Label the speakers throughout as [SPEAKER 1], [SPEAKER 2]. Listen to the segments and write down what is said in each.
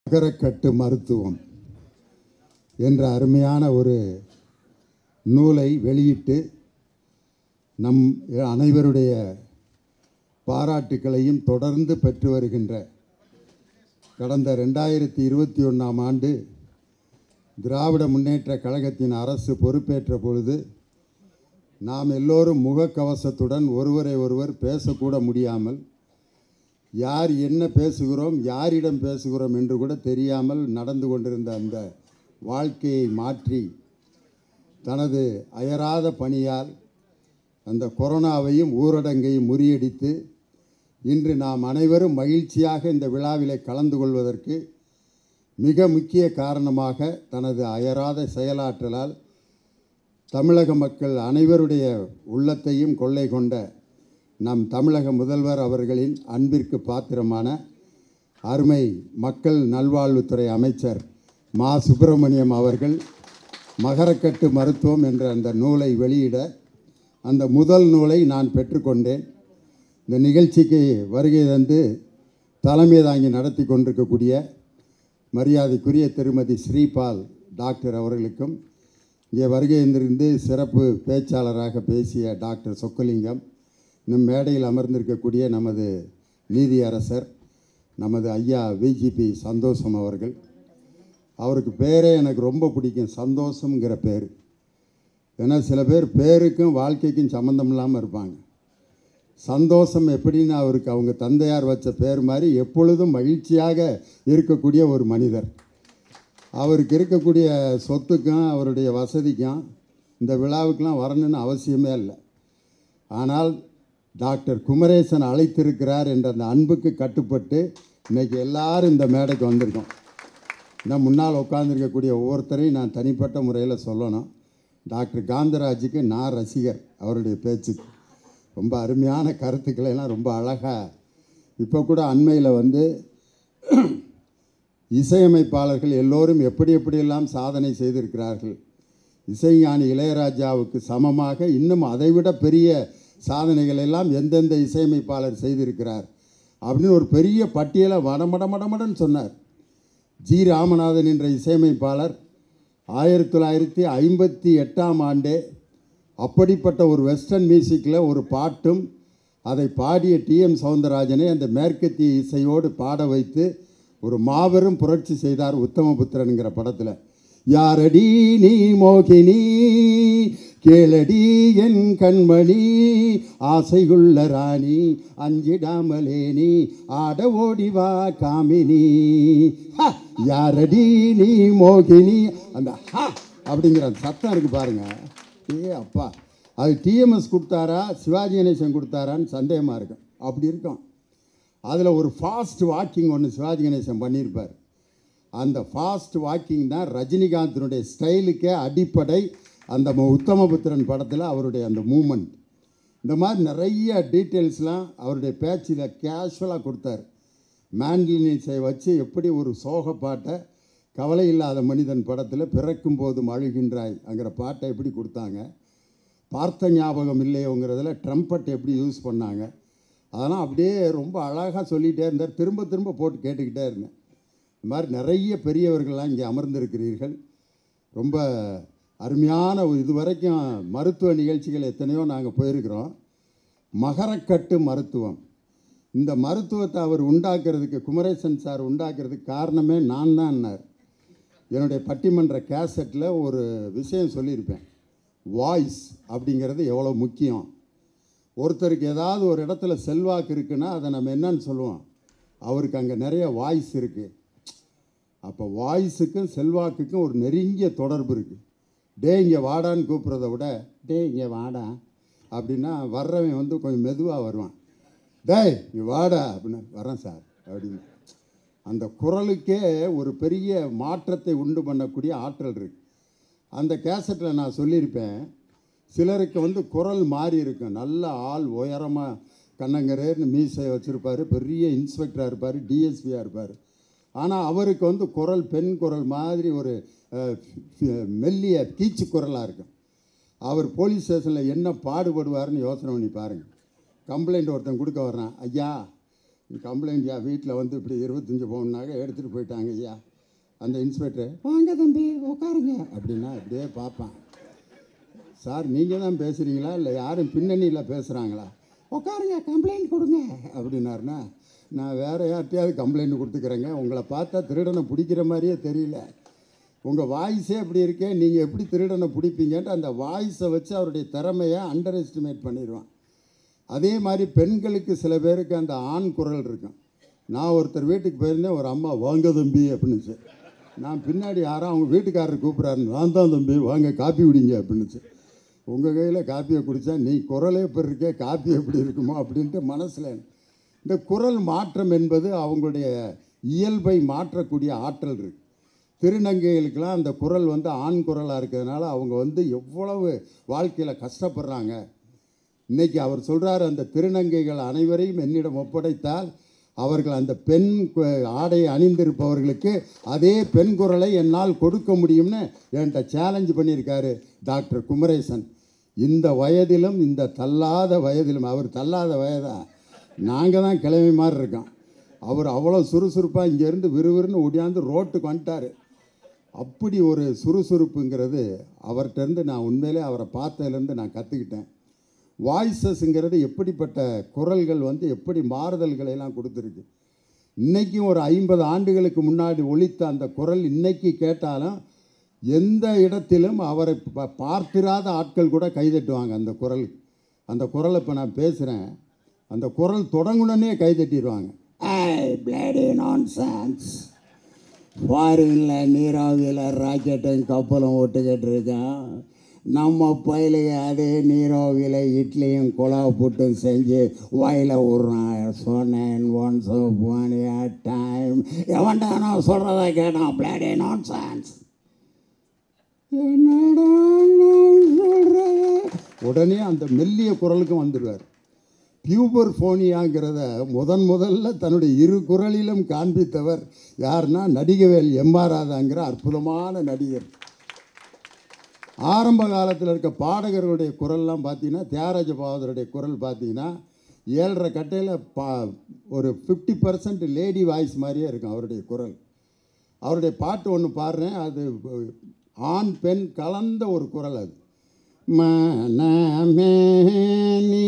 [SPEAKER 1] நகரக்கட்டு மருத்துவம் என்ற அருமையான ஒரு நூலை வெளியிட்டு நம் அனைவருடைய பாராட்டுக்களையும் தொடர்ந்து பெற்று வருகின்ற கடந்த ரெண்டாயிரத்தி இருபத்தி ஒன்றாம் ஆண்டு திராவிட முன்னேற்ற கழகத்தின் அரசு பொறுப்பேற்ற பொழுது நாம் எல்லோரும் முகக்கவசத்துடன் ஒருவரை ஒருவர் பேசக்கூட முடியாமல் யார் என்ன பேசுகிறோம் யாரிடம் பேசுகிறோம் என்று கூட தெரியாமல் நடந்து கொண்டிருந்த அந்த வாழ்க்கையை மாற்றி தனது அயராத பணியால் அந்த கொரோனாவையும் ஊரடங்கையும் முறியடித்து இன்று நாம் அனைவரும் மகிழ்ச்சியாக இந்த விழாவிலே கலந்து கொள்வதற்கு மிக முக்கிய காரணமாக தனது அயராத செயலாற்றலால் தமிழக மக்கள் அனைவருடைய உள்ளத்தையும் கொள்ளை கொண்ட நம் தமிழக முதல்வர் அவர்களின் அன்பிற்கு பாத்திரமான அருமை மக்கள் நல்வாழ்வுத்துறை அமைச்சர் மா சுப்பிரமணியம் அவர்கள் மகரக்கட்டு மருத்துவம் என்ற அந்த நூலை வெளியிட அந்த முதல் நூலை நான் பெற்றுக்கொண்டேன் இந்த நிகழ்ச்சிக்கு வருகை தந்து தலைமை தாங்கி நடத்தி கொண்டிருக்கக்கூடிய மரியாதைக்குரிய திருமதி ஸ்ரீபால் டாக்டர் அவர்களுக்கும் இங்கே வருகை தந்திருந்து சிறப்பு பேச்சாளராக பேசிய டாக்டர் சொக்கலிங்கம் நம் மேடையில் அமர்ந்திருக்கக்கூடிய நமது நீதியரசர் நமது ஐயா விஜிபி சந்தோஷம் அவர்கள் அவருக்கு பேரே எனக்கு ரொம்ப பிடிக்கும் சந்தோஷங்கிற பேர் ஏன்னா சில பேர் பேருக்கும் வாழ்க்கைக்கும் சம்மந்தம் இல்லாமல் இருப்பாங்க சந்தோஷம் எப்படின்னு அவருக்கு அவங்க தந்தையார் வச்ச பேர் மாதிரி எப்பொழுதும் மகிழ்ச்சியாக இருக்கக்கூடிய ஒரு மனிதர் அவருக்கு இருக்கக்கூடிய சொத்துக்கும் அவருடைய வசதிக்கும் இந்த விழாவுக்கெலாம் வரணும்னு அவசியமே இல்லை ஆனால் டாக்டர் குமரேசன் அழைத்திருக்கிறார் என்ற அந்த அன்புக்கு கட்டுப்பட்டு இன்றைக்கி எல்லாரும் இந்த மேடைக்கு வந்திருக்கோம் இந்த முன்னால் உட்காந்துருக்கக்கூடிய ஒவ்வொருத்தரையும் நான் தனிப்பட்ட முறையில் சொல்லணும் டாக்டர் காந்தராஜுக்கு நான் ரசிகர் அவருடைய பேச்சுக்கு ரொம்ப அருமையான கருத்துக்களை எல்லாம் ரொம்ப அழகாக இப்போ கூட அண்மையில் வந்து இசையமைப்பாளர்கள் எல்லோரும் எப்படி எப்படியெல்லாம் சாதனை செய்திருக்கிறார்கள் இசைஞானி இளையராஜாவுக்கு சமமாக இன்னும் அதைவிட பெரிய சாதனைகள் எல்லாம் எந்தெந்த இசையமைப்பாளர் செய்திருக்கிறார் அப்படின்னு ஒரு பெரிய பட்டியலை வடமடமடமடன்னு சொன்னார் ஜி ராமநாதன் என்ற இசையமைப்பாளர் ஆயிரத்தி தொள்ளாயிரத்தி ஐம்பத்தி எட்டாம் ஆண்டே அப்படிப்பட்ட ஒரு வெஸ்டர்ன் மியூசிக்கில் ஒரு பாட்டும் அதை பாடிய டிஎம் சவுந்தரராஜனை அந்த மேற்கத்திய இசையோடு பாட வைத்து ஒரு மாபெரும் புரட்சி செய்தார் உத்தமபுத்திரனுங்கிற படத்தில் யாரடி நீ மோகினி கேளடி என் கண்மணி ஆசைகுள்ள ராணி அஞ்சிடாமலே நீ ஆட ஓடி வா காமினி ஹ! யாரடி நீ மோகினி அந்த ஹ அப்படிங்கிற அந்த சத்தம் இருக்கு பாருங்க ஏ அப்பா அது டிஎம்எஸ் கொடுத்தாரா சிவாஜி கணேசன் கொடுத்தாரான்னு சந்தேகமாக இருக்கும் அப்படி இருக்கும் அதில் ஒரு ஃபாஸ்ட் வாக்கிங் ஒன்று சிவாஜி கணேசன் பண்ணியிருப்பார் அந்த ஃபாஸ்ட் வாக்கிங் தான் ரஜினிகாந்தினுடைய ஸ்டைலுக்கே அடிப்படை அந்த மு- உத்தமபுத்திரன் படத்தில் அவருடைய அந்த மூமெண்ட் இந்த மாதிரி நிறைய டீட்டெயில்ஸ்லாம் அவருடைய பேச்சில் கேஷுவலாக கொடுத்தார் மேண்ட்லினிஸை வச்சு எப்படி ஒரு சோக பாட்டை கவலை இல்லாத மனிதன் படத்தில் பிறக்கும் போதும் அழுகின்றாய் அங்கிற பாட்டை எப்படி கொடுத்தாங்க பார்த்த ஞாபகம் இல்லையோங்கிறதுல ட்ரம்பட் எப்படி யூஸ் பண்ணாங்க அதெல்லாம் அப்படியே ரொம்ப அழகாக சொல்லிகிட்டே இருந்தார் திரும்ப திரும்ப போட்டு கேட்டுக்கிட்டே இருந்தேன் இந்த மாதிரி நிறைய பெரியவர்கள்லாம் இங்கே அமர்ந்திருக்கிறீர்கள் ரொம்ப அருமையான ஒரு இதுவரைக்கும் மருத்துவ நிகழ்ச்சிகள் எத்தனையோ நாங்கள் போயிருக்கிறோம் மகரக்கட்டு மருத்துவம் இந்த மருத்துவத்தை அவர் உண்டாக்குறதுக்கு குமரேசன் சார் உண்டாக்குறதுக்கு காரணமே நான் தான்னார் என்னுடைய பட்டிமன்ற கேசட்டில் ஒரு விஷயம் சொல்லியிருப்பேன் வாய்ஸ் அப்படிங்கிறது எவ்வளோ முக்கியம் ஒருத்தருக்கு ஏதாவது ஒரு இடத்துல செல்வாக்கு இருக்குன்னா அதை நம்ம என்னன்னு சொல்லுவோம் அவருக்கு அங்கே நிறைய வாய்ஸ் இருக்குது அப்போ வாய்ஸுக்கும் செல்வாக்குக்கும் ஒரு நெருங்கிய தொடர்பு இருக்குது டே இங்கே வாடான்னு கூப்பிட்றத விட டே இங்கே வாடா அப்படின்னா வர்றவன் வந்து கொஞ்சம் மெதுவாக வருவான் டேய் நீ வாடா அப்படின்னு வரேன் சார் அப்படின்னு அந்த குரலுக்கே ஒரு பெரிய மாற்றத்தை உண்டு பண்ணக்கூடிய ஆற்றல் இருக்கு அந்த கேசட்டில் நான் சொல்லியிருப்பேன் சிலருக்கு வந்து குரல் மாறி இருக்கும் நல்ல ஆள் உயரமாக கண்ணங்கரேர்னு மீசை வச்சுருப்பார் பெரிய இன்ஸ்பெக்டராக இருப்பார் டிஎஸ்பியாக இருப்பார் ஆனால் அவருக்கு வந்து குரல் பெண் குரல் மாதிரி ஒரு அஹ், ஃபி- மெல்லிய கீச்சு குரலாக இருக்கும் அவர் போலீஸ் ஸ்டேஷனில் என்ன பாடுபடுவார்னு யோசனை பண்ணி பாருங்கள் கம்ப்ளைண்ட் ஒருத்தன் கொடுக்க வர்றான் ஐயா கம்ப்ளைண்ட் ஐயா வீட்டில் வந்து இப்படி இருபத்தஞ்சி பவுன்னாக எடுத்துகிட்டு போயிட்டாங்க ஐயா அந்த இன்ஸ்பெக்டர் வாங்க தம்பி உட்காருங்க அப்படின்னா அப்படியே பார்ப்பேன் சார் நீங்கள் தான் பேசுகிறீங்களா இல்லை யாரும் பின்னணியில் பேசுகிறாங்களா உட்காருங்க கம்ப்ளைண்ட் கொடுங்க அப்படின்னாருன்னா நான் வேறு யார்கிட்டயாவது கம்ப்ளைண்ட் கொடுத்துக்கிறேங்க உங்களை பார்த்தா திருடனை பிடிக்கிற மாதிரியே தெரியல உங்கள் வாய்ஸே அப்படி இருக்கே நீங்கள் எப்படி திருடனை பிடிப்பீங்கன்ட்டு அந்த வாய்ஸை வச்சு அவருடைய திறமையை அண்டர் எஸ்டிமேட் பண்ணிடுவான் அதே மாதிரி பெண்களுக்கு சில பேருக்கு அந்த ஆண் குரல் இருக்கும் நான் ஒருத்தர் வீட்டுக்கு போயிருந்தேன் ஒரு அம்மா வாங்க தம்பி அப்படின்னுச்சு நான் பின்னாடி யாரும் அவங்க வீட்டுக்காரர் கூப்பிட்றாரு நான் தான் தம்பி வாங்க காப்பி குடிங்க அப்படின்னுச்சு உங்கள் கையில் காப்பியை குடித்தா நீ குரலே இப்போ இருக்கே காப்பி எப்படி இருக்குமோ அப்படின்ட்டு மனசில் இந்த குரல் மாற்றம் என்பது அவங்களுடைய இயல்பை மாற்றக்கூடிய ஆற்றல் இருக்குது திருநங்கைகளுக்கெல்லாம் அந்த குரல் வந்து ஆண் குரலாக இருக்கிறதுனால அவங்க வந்து எவ்வளவு வாழ்க்கையில் கஷ்டப்படுறாங்க இன்னைக்கு அவர் சொல்றார் அந்த திருநங்கைகள் அனைவரையும் என்னிடம் ஒப்படைத்தால் அவர்கள் அந்த பெண் கு- ஆடை அணிந்திருப்பவர்களுக்கு அதே பெண் குரலை என்னால் கொடுக்க முடியும்னு என்கிட்ட சேலஞ்ச் பண்ணியிருக்காரு டாக்டர் குமரேசன் இந்த வயதிலும் இந்த தள்ளாத வயதிலும் அவர் தள்ளாத வயதா நாங்கள் தான் கிளம்பி மாதிரி இருக்கோம் அவர் அவ்வளோ சுறுசுறுப்பாக இங்கேருந்து விறுவிறுன்னு ஓடியாந்து ரோட்டுக்கு வந்துட்டார் அப்படி ஒரு சுறுசுறுப்புங்கிறது அவர்கிட்டருந்து நான் உண்மையிலே அவரை பார்த்ததுலேருந்து நான் கற்றுக்கிட்டேன் வாய்ஸஸ்ங்கிறது எப்படிப்பட்ட குரல்கள் வந்து எப்படி மாறுதல்களை எல்லாம் கொடுத்துருக்கு இன்றைக்கும் ஒரு ஐம்பது ஆண்டுகளுக்கு முன்னாடி ஒலித்த அந்த குரல் இன்னைக்கு கேட்டாலும் எந்த இடத்திலும் அவரை ப- பார்த்திராத ஆட்கள் கூட கைதட்டுவாங்க அந்த குரல் அந்த குரலை இப்போ நான் பேசுகிறேன் அந்த குரல் தொடங்குனே கைதட்டிடுவாங்க ஐ பிளேடி நான் சான்ஸ் ஃபாரினில் நீராவியில் ராக்கெட்டும் கப்பலும் ஓட்டுக்கிட்டு இருக்கான் நம்ம பயிலுக்கு அதே நீராவியில் இட்லியும் குழா புட்டும் செஞ்சு வாயில் விட்றான் சொன்னேன் ஒன்ஸ் ஒன் டைம் எவன்டா நான் சொல்கிறத கேட்டான் பிளேடி நான் சான்ஸ் என்னடா நான் சொல்றது? உடனே அந்த மெல்லிய குரலுக்கும் வந்துடுவார் பியூபர் ஃபோனியாங்கிறத முதன் முதல்ல தன்னுடைய இரு குரலிலும் காண்பித்தவர் யாருன்னா நடிகவேல் எம்ஆர் ராதாங்கிற அற்புதமான நடிகர் ஆரம்ப காலத்தில் இருக்க பாடகர்களுடைய குரல்லாம் பார்த்தீங்கன்னா தியாகராஜ பாவதருடைய குரல் பார்த்தீங்கன்னா ஏழரை கட்டையில் பா ஒரு ஃபிஃப்டி பர்சன்ட் லேடி வாய்ஸ் மாதிரியே இருக்கும் அவருடைய குரல் அவருடைய பாட்டு ஒன்று பாடுறேன் அது ஆண் பெண் கலந்த ஒரு குரல் அது மனமேனி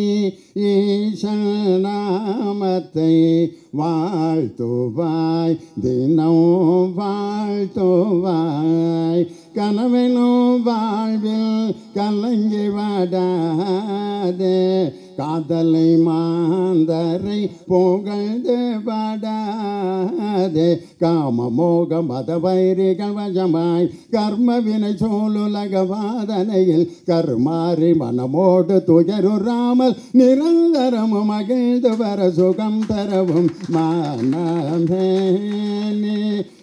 [SPEAKER 1] ஈசனாமத்தை வாழ்த்துவாய் தினம் வாழ்த்துவாய் கனவெனும் வாழ்வில் கலங்கி வாடாதே காதலை மாந்தரை புகழ்ந்து பாடாதே காம மோக மத வைரிகள் வசமாய் கர்ம வினை சூழுலக வாதனையில் கருமாறி மனமோடு துயருறாமல் நிரந்தரமும் மகிழ்ந்து வர சுகம் தரவும் மானமேனி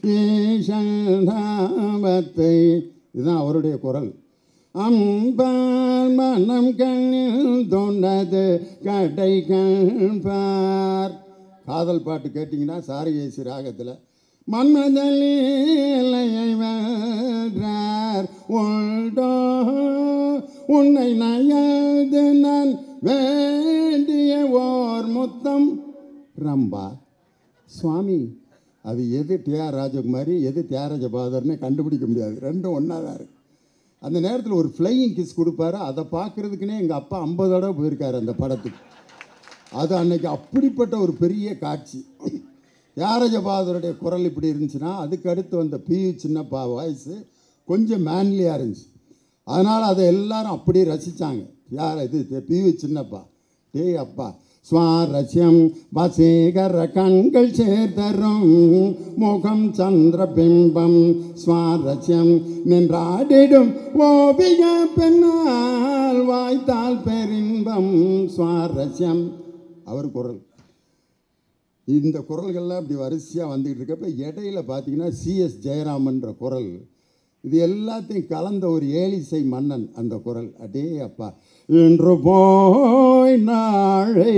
[SPEAKER 1] ஈசந்தாமத்தை இதுதான் அவருடைய குரல் அம்பால் மனம் கண்ணில் தொண்டது கடை கண்பார் காதல் பாட்டு கேட்டிங்கன்னா சாரிகேசி ராகத்தில் மன்மதலீலையை வென்றார் உண்டோ உன்னை நயது நான் வேண்டிய ஓர் முத்தம் ரம்பா சுவாமி அது எது டிஆர் ராஜகுமாரி எது தியாகராஜ பாதர்னு கண்டுபிடிக்க முடியாது ரெண்டும் ஒன்றா தான் இருக்கு அந்த நேரத்தில் ஒரு ஃப்ளையிங் கிஸ் கொடுப்பாரு அதை பார்க்குறதுக்குனே எங்கள் அப்பா ஐம்பது தடவை போயிருக்காரு அந்த படத்துக்கு அது அன்னைக்கு அப்படிப்பட்ட ஒரு பெரிய காட்சி தியாகராஜ பாதருடைய குரல் இப்படி இருந்துச்சுன்னா அதுக்கு அடுத்து வந்த பி சின்னப்பா வாய்ஸு கொஞ்சம் மேன்லியாக இருந்துச்சு அதனால் அதை எல்லாரும் அப்படியே ரசித்தாங்க யார் இது பி சின்னப்பா டேய் அப்பா சுவாரஸ்யம் வசீகர கண்கள் சேர்த்தரும் முகம் சந்திர பிம்பம் சுவாரஸ்யம் நின்றாடிடும் ஓவிய பெண்ணால் வாய்த்தால் பெரின்பம் சுவாரஸ்யம் அவர் குரல் இந்த குரல்கள்லாம் இப்படி வரிசையாக வந்துக்கிட்டு இருக்கப்ப இடையில பார்த்தீங்கன்னா சிஎஸ் ஜெயராமன்ற குரல் இது எல்லாத்தையும் கலந்த ஒரு ஏலிசை மன்னன் அந்த குரல் அடே அப்பா இன்று போய் நாளை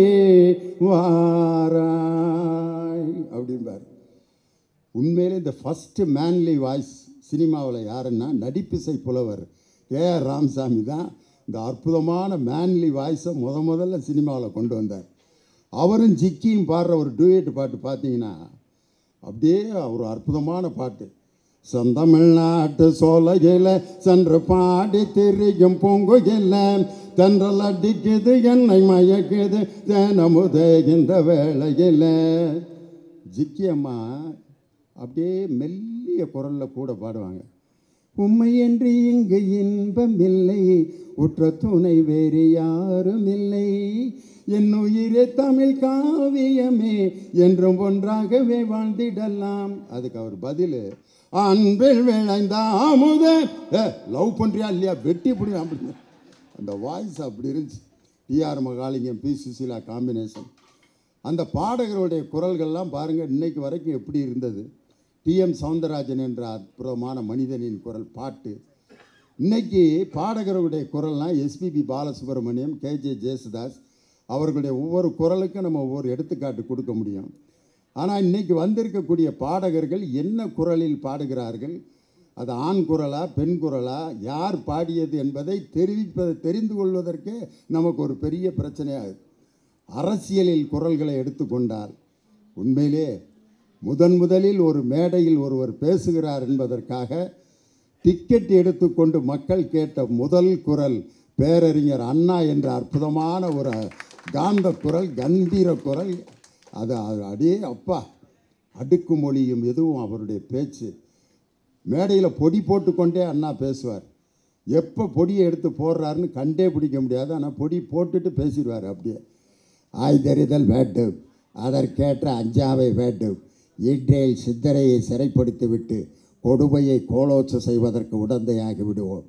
[SPEAKER 1] வாராய் அப்படிம்பார் உண்மையிலே இந்த ஃபஸ்ட்டு மேன்லி வாய்ஸ் சினிமாவில் யாருன்னா நடிப்பிசை புலவர் ஏஆர் ராமசாமி தான் இந்த அற்புதமான மேன்லி வாய்ஸை முத முதல்ல சினிமாவில் கொண்டு வந்தார் அவரும் ஜிக்கியும் பாடுற ஒரு டூயட் பாட்டு பார்த்தீங்கன்னா அப்படியே ஒரு அற்புதமான பாட்டு சொந்தமிழ்நாட்டு சோலையில சென்று பாடி திரியும் பூங்குயில தென்றல் அடிக்குது என்னை மயக்குது தேனமுதே இந்த வேளையில ஜிக்கி அம்மா அப்படியே மெல்லிய குரலில் கூட பாடுவாங்க உண்மையன்றி இங்கு இன்பம் இல்லை உற்ற துணை வேறு யாரும் இல்லை என் உயிரே தமிழ் காவியமே என்றும் ஒன்றாகவே வாழ்ந்திடலாம் அதுக்கு அவர் பதில் அன்பில் விளைந்த அமுத லவ் பண்ணுறியா இல்லையா வெட்டி பிடி அப்படி அந்த வாய்ஸ் அப்படி இருந்துச்சு டிஆர் மகாலிங்கம் பி சுசீலா காம்பினேஷன் அந்த பாடகருடைய குரல்கள்லாம் பாருங்கள் இன்னைக்கு வரைக்கும் எப்படி இருந்தது டிஎம் சவுந்தரராஜன் என்ற அற்புதமான மனிதனின் குரல் பாட்டு இன்னைக்கு பாடகருடைய குரல்லாம் எஸ்பிபி பாலசுப்ரமணியம் கேஜே ஜேசுதாஸ் அவர்களுடைய ஒவ்வொரு குரலுக்கும் நம்ம ஒவ்வொரு எடுத்துக்காட்டு கொடுக்க முடியும் ஆனால் இன்னைக்கு வந்திருக்கக்கூடிய பாடகர்கள் என்ன குரலில் பாடுகிறார்கள் அது ஆண் குரலா பெண் குரலா யார் பாடியது என்பதை தெரிவிப்பதை தெரிந்து கொள்வதற்கே நமக்கு ஒரு பெரிய பிரச்சனையாகுது அரசியலில் குரல்களை எடுத்துக்கொண்டால் உண்மையிலே முதன் முதலில் ஒரு மேடையில் ஒருவர் பேசுகிறார் என்பதற்காக டிக்கெட் எடுத்துக்கொண்டு மக்கள் கேட்ட முதல் குரல் பேரறிஞர் அண்ணா என்ற அற்புதமான ஒரு காந்த குரல் கம்பீர குரல் அது அது அடே அப்பா அடுக்கு மொழியும் எதுவும் அவருடைய பேச்சு மேடையில் பொடி போட்டுக்கொண்டே அண்ணா பேசுவார் எப்போ பொடியை எடுத்து போடுறாருன்னு கண்டே பிடிக்க முடியாது ஆனால் பொடி போட்டுட்டு பேசிடுவார் அப்படியே ஆய்தறிதல் வேண்டும் அதற்கேற்ற அஞ்சாவை வேண்டும் ஈற்றேல் சித்தரையை சிறைப்படுத்திவிட்டு கொடுமையை கோலோச்ச செய்வதற்கு உடந்தையாகி விடுவோம்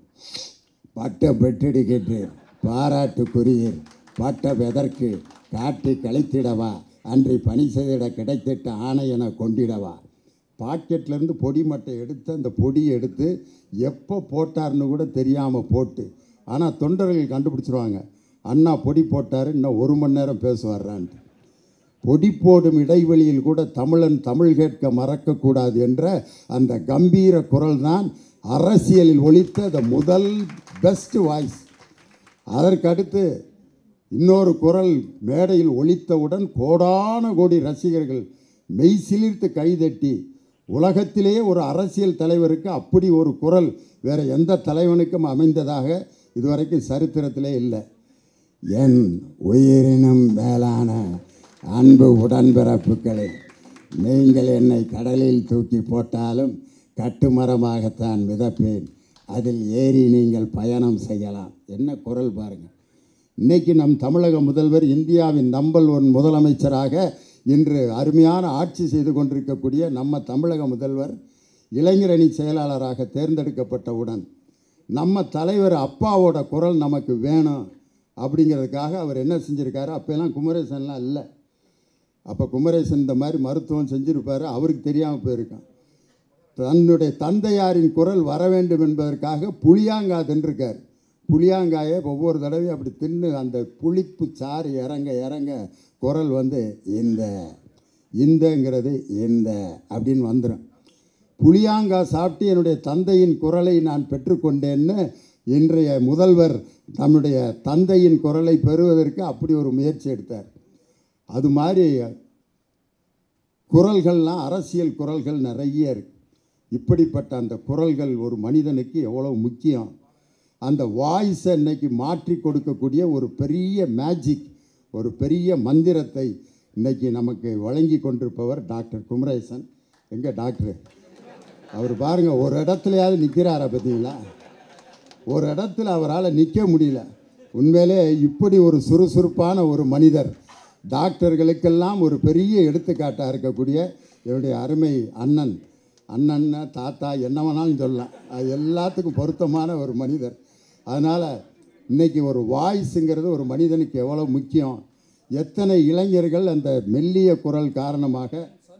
[SPEAKER 1] பட்டம் பெற்றிடுகின்றேன் பாராட்டுக்குரியர் பட்டம் எதற்கு காட்டி கழித்திடவா அன்றி பணி செய்திட கிடைத்திட்ட ஆணை என கொண்டிடவா பாக்கெட்லேருந்து பொடி மட்டை எடுத்து அந்த பொடியை எடுத்து எப்போ போட்டார்னு கூட தெரியாமல் போட்டு ஆனால் தொண்டர்கள் கண்டுபிடிச்சிருவாங்க அண்ணா பொடி போட்டார் இன்னும் ஒரு மணி நேரம் பேசுவார்றான்ட்டு பொடி போடும் இடைவெளியில் கூட தமிழன் தமிழ் கேட்க மறக்கக்கூடாது என்ற அந்த கம்பீர குரல் தான் அரசியலில் ஒலித்த the முதல் பெஸ்ட் வாய்ஸ் அதற்கடுத்து இன்னொரு குரல் மேடையில் ஒலித்தவுடன் கோடான கோடி ரசிகர்கள் மெய் சிலிர்த்து கைதட்டி உலகத்திலேயே ஒரு அரசியல் தலைவருக்கு அப்படி ஒரு குரல் வேற எந்த தலைவனுக்கும் அமைந்ததாக இதுவரைக்கும் சரித்திரத்திலே இல்லை என் உயிரினும் மேலான அன்பு உடன்பிறப்புகளே நீங்கள் என்னை கடலில் தூக்கி போட்டாலும் கட்டுமரமாகத்தான் மிதப்பேன் அதில் ஏறி நீங்கள் பயணம் செய்யலாம் என்ன குரல் பாருங்கள் இன்னைக்கு நம் தமிழக முதல்வர் இந்தியாவின் நம்பர் ஒன் முதலமைச்சராக இன்று அருமையான ஆட்சி செய்து கொண்டிருக்கக்கூடிய நம்ம தமிழக முதல்வர் இளைஞரணி செயலாளராக தேர்ந்தெடுக்கப்பட்டவுடன் நம்ம தலைவர் அப்பாவோட குரல் நமக்கு வேணும் அப்படிங்கிறதுக்காக அவர் என்ன செஞ்சுருக்காரு அப்போல்லாம் குமரேசன்லாம் இல்லை அப்போ குமரேசன் இந்த மாதிரி மருத்துவம் செஞ்சுருப்பார் அவருக்கு தெரியாமல் போயிருக்கான் தன்னுடைய தந்தையாரின் குரல் வர வேண்டும் என்பதற்காக புளியாங்கா தின்றுருக்கார் புளியாங்காயை ஒவ்வொரு தடவையும் அப்படி தின்னு அந்த புளிப்பு சாறு இறங்க இறங்க குரல் வந்து இந்த இந்தங்கிறது இந்த அப்படின்னு வந்துடும் புளியாங்காய் சாப்பிட்டு என்னுடைய தந்தையின் குரலை நான் பெற்றுக்கொண்டேன்னு இன்றைய முதல்வர் தன்னுடைய தந்தையின் குரலை பெறுவதற்கு அப்படி ஒரு முயற்சி எடுத்தார் அது மாதிரி குரல்கள்லாம் அரசியல் குரல்கள் நிறைய இருக்கு இப்படிப்பட்ட அந்த குரல்கள் ஒரு மனிதனுக்கு எவ்வளவு முக்கியம் அந்த வாய்ஸை இன்னைக்கு மாற்றி கொடுக்கக்கூடிய ஒரு பெரிய மேஜிக் ஒரு பெரிய மந்திரத்தை இன்னைக்கு நமக்கு வழங்கி கொண்டிருப்பவர் டாக்டர் குமரேசன் எங்கே டாக்டர் அவர் பாருங்க ஒரு இடத்துலையாவது நிற்கிறாரா பார்த்தீங்களா ஒரு இடத்துல அவரால் நிற்க முடியல உண்மையிலே இப்படி ஒரு சுறுசுறுப்பான ஒரு மனிதர் டாக்டர்களுக்கெல்லாம் ஒரு பெரிய எடுத்துக்காட்டாக இருக்கக்கூடிய என்னுடைய அருமை அண்ணன் அண்ணன் தாத்தா என்ன வேணாலும் சொல்லலாம் அது எல்லாத்துக்கும் பொருத்தமான ஒரு மனிதர் அதனால் இன்னைக்கு ஒரு வாய்ஸுங்கிறது ஒரு மனிதனுக்கு எவ்வளோ முக்கியம் எத்தனை இளைஞர்கள் அந்த மெல்லிய குரல் காரணமாக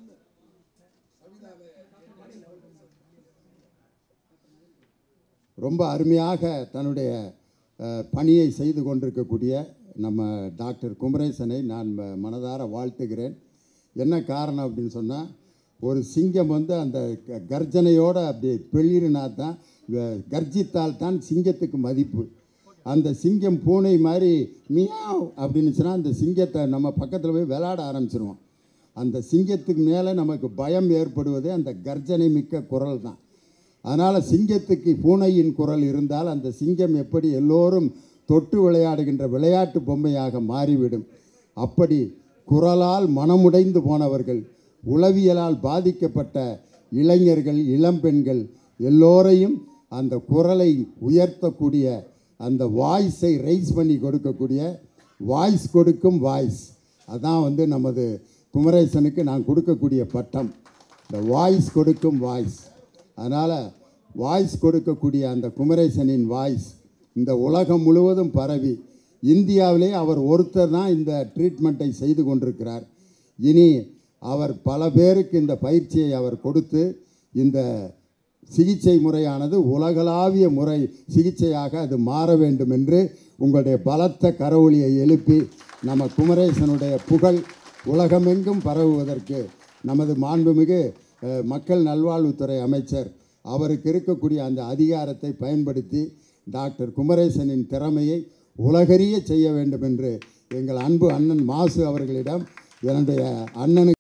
[SPEAKER 1] ரொம்ப அருமையாக தன்னுடைய அஹ், பணியை செய்து கொண்டிருக்கக்கூடிய நம்ம டாக்டர் குமரேசனை நான் ம- மனதார வாழ்த்துகிறேன் என்ன காரணம் அப்படின்னு சொன்னால் ஒரு சிங்கம் வந்து அந்த க- கர்ஜனையோட அப்படி பெளிரினா தான் வ- கர்ஜித்தால் தான் சிங்கத்துக்கு மதிப்பு அந்த சிங்கம் பூனை மாதிரி மியாவ் அப்படின்னுச்சுன்னா அந்த சிங்கத்தை நம்ம பக்கத்தில் போய் விளையாட ஆரம்பிச்சிருவோம் அந்த சிங்கத்துக்கு மேலே நமக்கு பயம் ஏற்படுவதே அந்த கர்ஜனை மிக்க குரல் தான் அதனால் சிங்கத்துக்கு பூனையின் குரல் இருந்தால் அந்த சிங்கம் எப்படி எல்லோரும் தொட்டு விளையாடுகின்ற விளையாட்டு பொம்மையாக மாறிவிடும் அப்படி குரலால் மனமுடைந்து போனவர்கள் உளவியலால் பாதிக்கப்பட்ட இளைஞர்கள் இளம்பெண்கள் எல்லோரையும் அந்த குரலை உயர்த்தக்கூடிய அந்த வாய்ஸை ரைஸ் பண்ணி கொடுக்கக்கூடிய வாய்ஸ் கொடுக்கும் வாய்ஸ் அதான் வந்து நமது குமரேசனுக்கு நான் கொடுக்கக்கூடிய பட்டம் இந்த வாய்ஸ் கொடுக்கும் வாய்ஸ் அதனால் வாய்ஸ் கொடுக்கக்கூடிய அந்த குமரேசனின் வாய்ஸ் இந்த உலகம் முழுவதும் பரவி இந்தியாவிலே அவர் ஒருத்தர் தான் இந்த ட்ரீட்மெண்ட்டை செய்து கொண்டிருக்கிறார் இனி அவர் பல பேருக்கு இந்த பயிற்சியை அவர் கொடுத்து இந்த சிகிச்சை முறையானது உலகளாவிய முறை சிகிச்சையாக அது மாற வேண்டும் என்று உங்களுடைய பலத்த கரவொலியை எழுப்பி நம்ம குமரேசனுடைய புகழ் உலகமெங்கும் பரவுவதற்கு நமது மாண்புமிகு அஹ், மக்கள் நல்வாழ்வுத்துறை அமைச்சர் அவருக்கு இருக்கக்கூடிய அந்த அதிகாரத்தை பயன்படுத்தி டாக்டர் குமரேசனின் திறமையை உலகறிய செய்ய வேண்டும் என்று எங்கள் அன்பு அண்ணன் மாசு அவர்களிடம் என்னுடைய அண்ணனுக்கு